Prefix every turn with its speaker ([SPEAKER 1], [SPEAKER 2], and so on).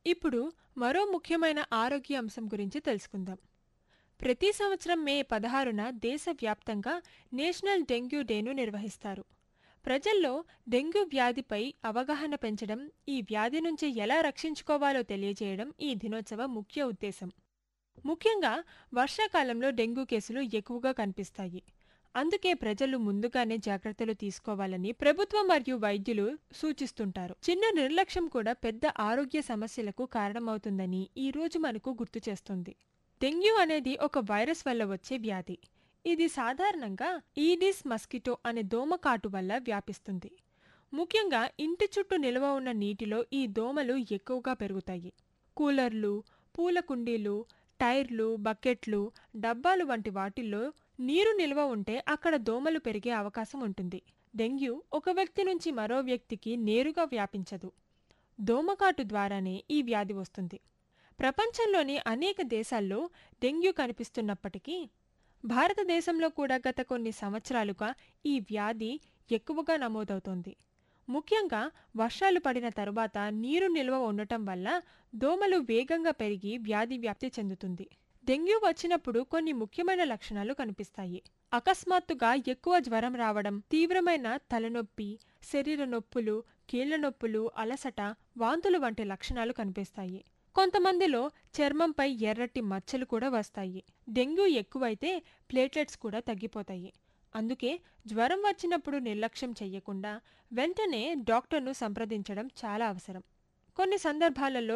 [SPEAKER 1] ఇప్పుడు మరో ముఖ్యమైన ఆరోగ్య అంశం గురించి తెలుసుకుందాం ప్రతి సంవత్సరం మే పదహారున దేశవ్యాప్తంగా నేషనల్ డెంగ్యూ డేను నిర్వహిస్తారు ప్రజల్లో డెంగ్యూ వ్యాధిపై అవగాహన పెంచడం ఈ వ్యాధి నుంచి ఎలా రక్షించుకోవాలో తెలియజేయడం ఈ దినోత్సవ ముఖ్య ఉద్దేశం ముఖ్యంగా వర్షాకాలంలో డెంగ్యూ కేసులు ఎక్కువగా కనిపిస్తాయి అందుకే ప్రజలు ముందుగానే జాగ్రత్తలు తీసుకోవాలని ప్రభుత్వం మరియు వైద్యులు సూచిస్తుంటారు చిన్న నిర్లక్ష్యం కూడా పెద్ద ఆరోగ్య సమస్యలకు కారణమవుతుందని ఈ రోజు మనకు గుర్తు చేస్తుంది డెంగ్యూ అనేది ఒక వైరస్ వల్ల వచ్చే వ్యాధి ఇది సాధారణంగా ఈడిస్ మస్కిటో అనే దోమకాటు వల్ల వ్యాపిస్తుంది ముఖ్యంగా ఇంటి చుట్టూ నిల్వ ఉన్న నీటిలో ఈ దోమలు ఎక్కువగా పెరుగుతాయి కూలర్లు పూల కుండీలు టైర్లు బకెట్లు డబ్బాలు వంటి వాటిల్లో నీరు నిల్వ ఉంటే అక్కడ దోమలు పెరిగే అవకాశం ఉంటుంది డెంగ్యూ ఒక వ్యక్తి నుంచి మరో వ్యక్తికి నేరుగా వ్యాపించదు దోమకాటు ద్వారానే ఈ వ్యాధి వస్తుంది ప్రపంచంలోని అనేక దేశాల్లో డెంగ్యూ కనిపిస్తున్నప్పటికీ భారతదేశంలో కూడా గత కొన్ని సంవత్సరాలుగా ఈ వ్యాధి ఎక్కువగా నమోదవుతోంది ముఖ్యంగా వర్షాలు పడిన తరువాత నీరు నిల్వ ఉండటం వల్ల దోమలు వేగంగా పెరిగి వ్యాధి వ్యాప్తి చెందుతుంది డెంగ్యూ వచ్చినప్పుడు కొన్ని ముఖ్యమైన లక్షణాలు కనిపిస్తాయి అకస్మాత్తుగా ఎక్కువ జ్వరం రావడం తీవ్రమైన తలనొప్పి శరీర నొప్పులు కీళ్ల నొప్పులు అలసట వాంతులు వంటి లక్షణాలు కనిపిస్తాయి కొంతమందిలో చర్మంపై ఎర్రటి మచ్చలు కూడా వస్తాయి డెంగ్యూ ఎక్కువైతే ప్లేట్లెట్స్ కూడా తగ్గిపోతాయి అందుకే జ్వరం వచ్చినప్పుడు నిర్లక్ష్యం చెయ్యకుండా వెంటనే డాక్టర్ను సంప్రదించడం చాలా అవసరం కొన్ని సందర్భాలలో